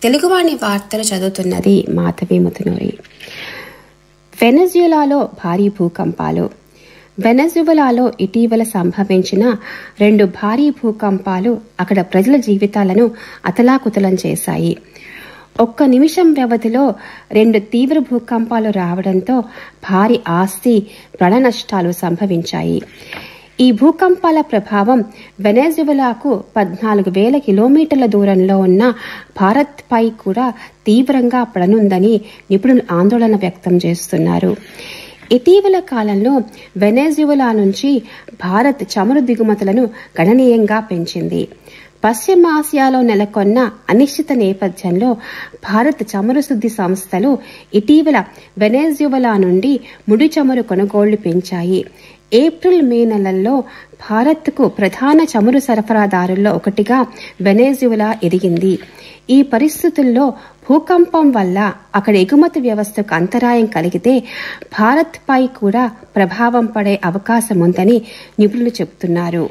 తెలుగువాణి వార్తలు చదువుతున్నది మాధవి ముతునూరి వెనజులాలో భారీ భూకంపాలు వెనజువలాలో ఇటీవల సంభవించిన రెండు భారీ భూకంపాలు అక్కడ ప్రజల జీవితాలను అతలాకుతలం చేశాయి ఒక్క నిమిషం వ్యవధిలో రెండు తీవ్ర భూకంపాలు రావడంతో భారీ ఆస్తి ప్రాణ నష్టాలు సంభవించాయి ఈ భూకంపాల ప్రభావం వెనజువలాకు పద్నాలుగు వేల కిలోమీటర్ల దూరంలో ఉన్న భారత్పై కూడా తీవ్రంగా పడనుందని నిపుణులు ఆందోళన వ్యక్తం చేస్తున్నారు ఇటీవల కాలంలో వెనెజువలా నుంచి భారత్ చమురు దిగుమతులను గణనీయంగా పెంచింది పశ్చిమాసియాలో నెలకొన్న అనిశ్చిత నేపథ్యంలో భారత్ చమురు శుద్ధి సంస్థలు ఇటీవల వెనెజువలా నుండి ముడి చమురు కొనుగోళ్లు పెంచాయి ఏప్రిల్ మే నెలల్లో భారత్కు ప్రధాన చమురు సరఫరాదారుల్లో ఒకటిగా వెనెజువలా ఎదిగింది ఈ పరిస్థితుల్లో భూకంపం వల్ల అక్కడ ఎగుమతి వ్యవస్థకు అంతరాయం కలిగితే భారత్పై కూడా ప్రభావం పడే అవకాశం ఉందని నిపుణులు చెబుతున్నారు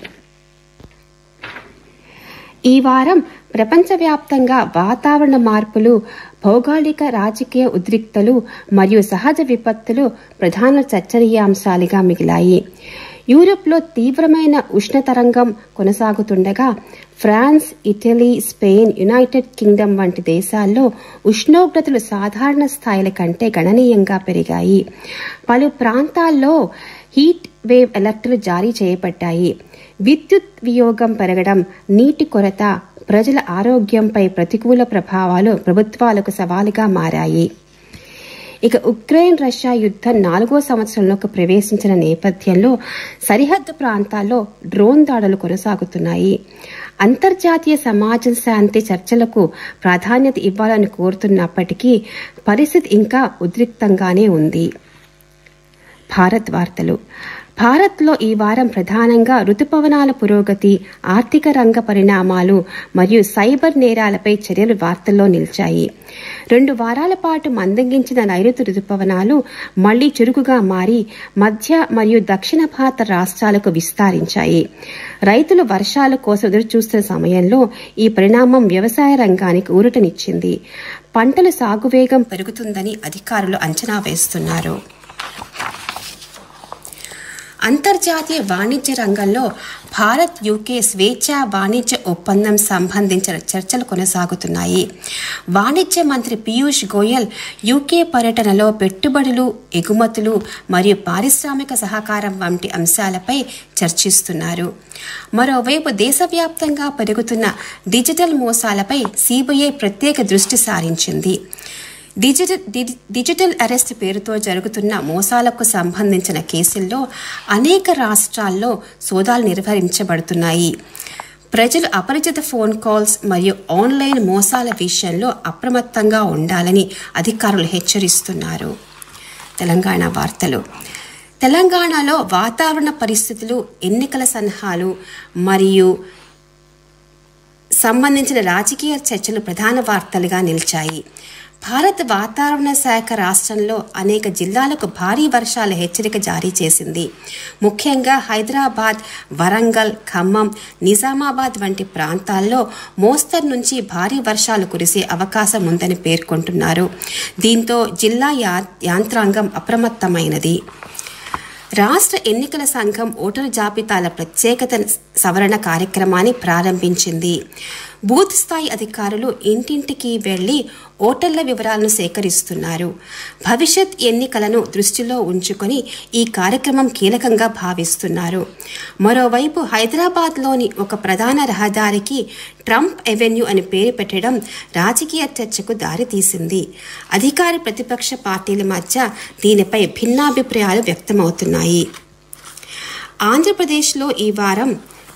ఈ వారం ప్రపంచవ్యాప్తంగా వాతావరణ మార్పులు భౌగోళిక రాజకీయ ఉద్రిక్తలు మరియు సహజ విపత్తులు ప్రధాన చర్చనీయాంశాలుగా మిగిలాయి యూరోప్లో తీవ్రమైన ఉష్ణతరంగం కొనసాగుతుండగా France Italy Spain United Kingdom వంటి దేశాల్లో ఉష్ణోగ్రతలు సాధారణ స్థాయిల కంటే గణనీయంగా పెరిగాయి పలు ప్రాంతాల్లో హీట్ వేవ్ అలర్టులు జారీ చేయబడ్డాయి విద్యుత్ వియోగం పెరగడం నీటి కొరత ప్రజల ఆరోగ్యంపై ప్రతికూల ప్రభావాలు ప్రభుత్వాలకు సవాలుగా మారాయి ఇక ఉక్రెయిన్ రష్యా యుద్ధం నాలుగో సంవత్సరంలోకి ప్రవేశించిన నేపథ్యంలో సరిహద్దు ప్రాంతాల్లో డ్రోన్ దాడులు కొనసాగుతున్నాయి అంతర్జాతీయ సమాజ శాంతి చర్చలకు ప్రాధాన్యత ఇవ్వాలని కోరుతున్నప్పటికీ పరిస్థితి ఇంకా ఉద్రిక్తంగానే ఉంది భారత్ వార్తలు భారత్లో ఈ వారం ప్రధానంగా రుతుపవనాల పురోగతి ఆర్థిక రంగ పరిణామాలు మరియు సైబర్ నేరాలపై చర్యలు వార్తల్లో నిలిచాయి రెండు వారాల పాటు మందగించిన నైరుతి రుతుపవనాలు మళ్లీ చురుకుగా మారి మధ్య మరియు దక్షిణ భారత రాష్ట్రాలకు విస్తరించాయి రైతులు వర్షాల కోసం ఎదురుచూస్తున్న సమయంలో ఈ పరిణామం వ్యవసాయ రంగానికి ఊరటనిచ్చింది పంటల సాగు వేగం పెరుగుతుందని అధికారులు అంచనా వేస్తున్నారు అంతర్జాతీయ వాణిజ్య రంగంలో భారత్ యూకే స్వేచ్ఛా వాణిజ్య ఒప్పందం సంబంధించిన చర్చలు కొనసాగుతున్నాయి వాణిజ్య మంత్రి పీయూష్ గోయల్ యూకే పర్యటనలో పెట్టుబడులు ఎగుమతులు మరియు పారిశ్రామిక సహకారం వంటి అంశాలపై చర్చిస్తున్నారు మరోవైపు దేశవ్యాప్తంగా పెరుగుతున్న డిజిటల్ మోసాలపై సీబీఐ ప్రత్యేక దృష్టి సారించింది డిజిటల్ డిజిటల్ అరెస్ట్ పేరుతో జరుగుతున్న మోసాలకు సంబంధించిన కేసుల్లో అనేక రాష్ట్రాల్లో సోదాలు నిర్వహించబడుతున్నాయి ప్రజలు అపరిచిత ఫోన్ కాల్స్ మరియు ఆన్లైన్ మోసాల విషయంలో అప్రమత్తంగా ఉండాలని అధికారులు హెచ్చరిస్తున్నారు తెలంగాణ వార్తలు తెలంగాణలో వాతావరణ పరిస్థితులు ఎన్నికల సలహాలు మరియు సంబంధించిన రాజకీయ చర్చలు ప్రధాన వార్తలుగా నిలిచాయి భారత వాతావరణ శాఖ రాష్ట్రంలో అనేక జిల్లాలకు భారీ వర్షాల హెచ్చరిక జారీ చేసింది ముఖ్యంగా హైదరాబాద్ వరంగల్ ఖమ్మం నిజామాబాద్ వంటి ప్రాంతాల్లో మోస్తరు నుంచి భారీ వర్షాలు కురిసే అవకాశం ఉందని పేర్కొంటున్నారు దీంతో జిల్లా యాంత్రాంగం అప్రమత్తమైనది రాష్ట్ర ఎన్నికల సంఘం ఓటరు జాబితాల ప్రత్యేకత సవరణ కార్యక్రమాన్ని ప్రారంభించింది బూత్ స్థాయి అధికారులు ఇంటింటికి వెళ్లి ఓటర్ల వివరాలను సేకరిస్తున్నారు భవిష్యత్ ఎన్నికలను దృష్టిలో ఉంచుకొని ఈ కార్యక్రమం కీలకంగా భావిస్తున్నారు మరోవైపు హైదరాబాద్లోని ఒక ప్రధాన రహదారికి ట్రంప్ ఎవెన్యూ అని పేరు పెట్టడం రాజకీయ చర్చకు దారితీసింది అధికార ప్రతిపక్ష పార్టీల మధ్య దీనిపై భిన్నాభిప్రాయాలు వ్యక్తమవుతున్నాయి ఆంధ్రప్రదేశ్లో ఈ వారం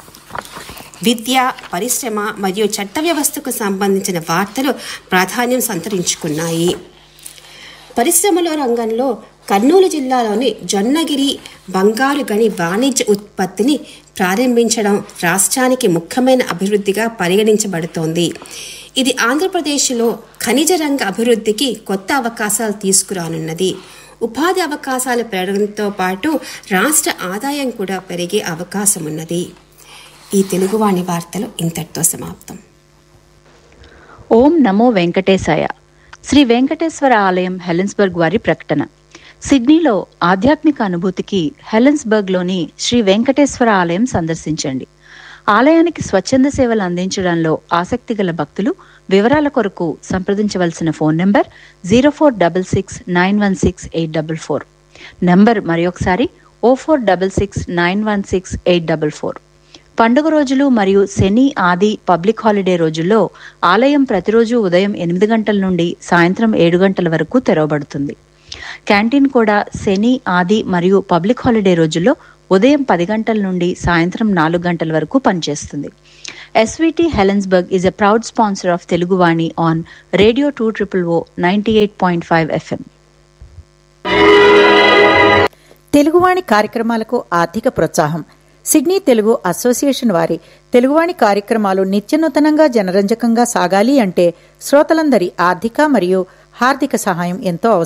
విద్య పరిశ్రమ మరియు చట్ట వ్యవస్థకు సంబంధించిన వార్తలు ప్రాధాన్యం సంతరించుకున్నాయి పరిశ్రమల రంగంలో కర్నూలు జిల్లాలోని జొన్నగిరి బంగారు గని వాణిజ్య ఉత్పత్తిని ప్రారంభించడం రాష్ట్రానికి ముఖ్యమైన అభివృద్ధిగా పరిగణించబడుతోంది ఇది ఆంధ్రప్రదేశ్లో ఖనిజ రంగ అభివృద్ధికి కొత్త అవకాశాలు తీసుకురానున్నది ఉపాధి అవకాశాలు పెరగడంతో పాటు రాష్ట్ర ఆదాయం కూడా పెరిగే అవకాశం ఉన్నది ఈ తెలుగువాణి వార్తలు ఇంతటితో సమాప్తం ఓం నమో వెంకటేశాయ శ్రీ వెంకటేశ్వర ఆలయం హెలెన్స్బర్గ్ వారి ప్రకటన సిడ్నీలో ఆధ్యాత్మిక అనుభూతికి హెలెన్స్బర్గ్లోని శ్రీ వెంకటేశ్వర ఆలయం సందర్శించండి ఆలయానికి స్వచ్ఛంద సేవలు అందించడంలో ఆసక్తి గల భక్తులు వివరాల కొరకు సంప్రదించవలసిన phone number zero four double six nine one six eight double four number మరొకసారి O four double six nine one six eight double four పండుగ రోజులు మరియు శని ఆది పబ్లిక్ హాలిడే రోజుల్లో ఆలయం ప్రతిరోజు ఉదయం ఎనిమిది గంటల నుండి సాయంత్రం ఏడు గంటల వరకు తెరవబడుతుంది క్యాంటీన్ కూడా శని ఆది మరియు పబ్లిక్ హాలిడే రోజుల్లో ఉదయం పది గంటల నుండి సాయంత్రం నాలుగు గంటల వరకు పనిచేస్తుంది SVT Helensburgh is a proud sponsor of Teluguvani on radio two triple O ninety eight point five FM Teluguvani కార్యక్రమాలకు ఆర్థిక ప్రోత్సాహం సిడ్నీ తెలుగు అసోసియేషన్ వారి తెలుగువాణి కార్యక్రమాలు నిత్యనూతనంగా జనరంజకంగా సాగాలి అంటే శ్రోతలందరి ఆర్థిక మరియు హార్దిక సహాయం ఎంతో అవసరం